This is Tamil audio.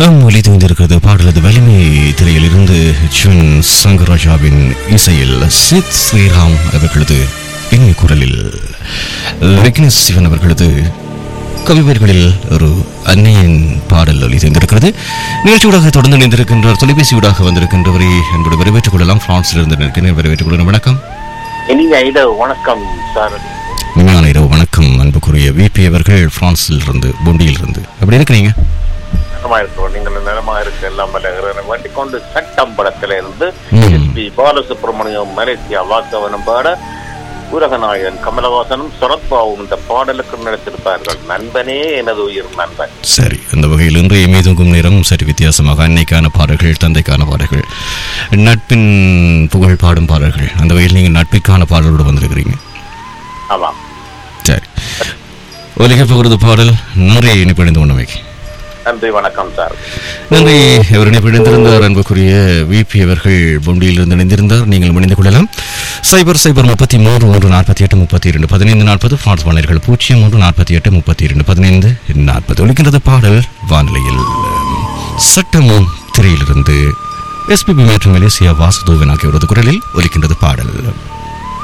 நாம் ஒலி தூய்ந்திருக்கிறது பாடலது வலிமை திரையிலிருந்து ஜுன் சங்கராஜாவின் இசையில் சித் ஸ்ரீராம் அவர்களது இனிய குரலில் விக்னேஷ் சிவன் அவர்களது கவிவர்களில் ஒரு அன்னையின் பாடல் ஒலி தந்திருக்கிறது நிகழ்ச்சியூடாக தொடர்ந்து இணைந்திருக்கின்றார் தொலைபேசி ஊடாக வந்திருக்கின்றவரை என்பது வரவேற்றுக் கொள்ளலாம் பிரான்சில் இருந்து நிற்கிறேன் வரவேற்றுக் கொள்ளலாம் வணக்கம் இனிய இரவு வணக்கம் சார் விமான இரவு வணக்கம் அன்புக்குரிய விபி அவர்கள் பிரான்சில் இருந்து பொண்டியில் இருந்து அப்படி இருக்கிறீங்க நலமா இருக்கிறோம் நீங்கள் நலமா இருக்க எல்லாம் வல்ல இறைவனை வேண்டிக் கொண்டு சட்டம் படத்தில இருந்து ம். எஸ் பி பாலசுப்ரமணியம் மலேசியா வாக்கவனம் பாட ஊரகநாயகன் கமலஹாசனும் சரத்பாவும் இந்த பாடலுக்கு நடத்திருப்பார்கள் நண்பனே எனது உயிர் நண்பன் சரி அந்த வகையில் இன்று எமேதுங்கும் நேரம் சரி வித்தியாசமாக அன்னைக்கான பாடல்கள் தந்தைக்கான பாடல்கள் நட்பின் புகழ் பாடும் பாடல்கள் அந்த வகையில் நீங்கள் நட்பிற்கான பாடலோடு வந்திருக்கிறீங்க ஆமாம் சரி ஒலிக்க போகிறது பாடல் நன்றி இணைப்படைந்து உண்மைக்கு நன்றி வணக்கம் சார் நன்றி அவர் இணைப்பிழந்திருந்தார் அன்புக்குரிய விபி அவர்கள் பொண்டியிலிருந்து இணைந்திருந்தார் நீங்கள் இணைந்து கொள்ளலாம் சைபர் சைபர் முப்பத்தி மூன்று ஒன்று நாற்பத்தி எட்டு முப்பத்தி இரண்டு பதினைந்து நாற்பது ஃபார்ஸ் வானியர்கள் பூஜ்ஜியம் ஒன்று நாற்பத்தி எட்டு முப்பத்தி இரண்டு பதினைந்து நாற்பது ஒலிக்கின்றது பாடல் வானிலையில் சட்டமும் திரையிலிருந்து எஸ்பிபி மற்றும் மலேசியா வாசுதோவன் ஆகியோரது குரலில் ஒலிக்கின்றது பாடல்